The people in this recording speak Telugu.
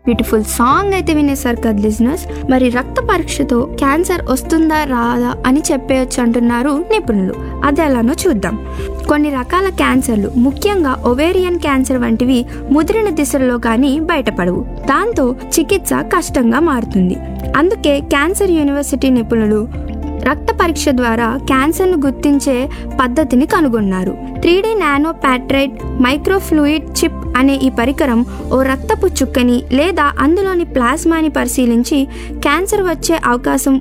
బ్యూటిఫుల్ సాంగ్ అయితే వినేశారు కదా లిజినర్స్ మరి రక్త పరీక్షతో క్యాన్సర్ వస్తుందా రాదా అని చెప్పేయచ్చు అంటున్నారు నిపుణులు అది ఎలానో చూద్దాం కొన్ని రకాల క్యాన్సర్లు ముఖ్యంగా ఒవేరియన్ క్యాన్సర్ వంటివి ముదిరిన దిశల్లో కానీ బయటపడవు దాంతో చికిత్స కష్టంగా మారుతుంది అందుకే క్యాన్సర్ యూనివర్సిటీ నిపుణులు రక్త పరీక్ష ద్వారా క్యాన్సర్ను గుర్తించే పద్ధతిని కనుగొన్నారు three D nano patterned microfluid chip అనే ఈ పరికరం ఓ రక్తపు చుక్కని లేదా అందులోని ప్లాస్మాని పరిశీలించి క్యాన్సర్ వచ్చే అవకాశం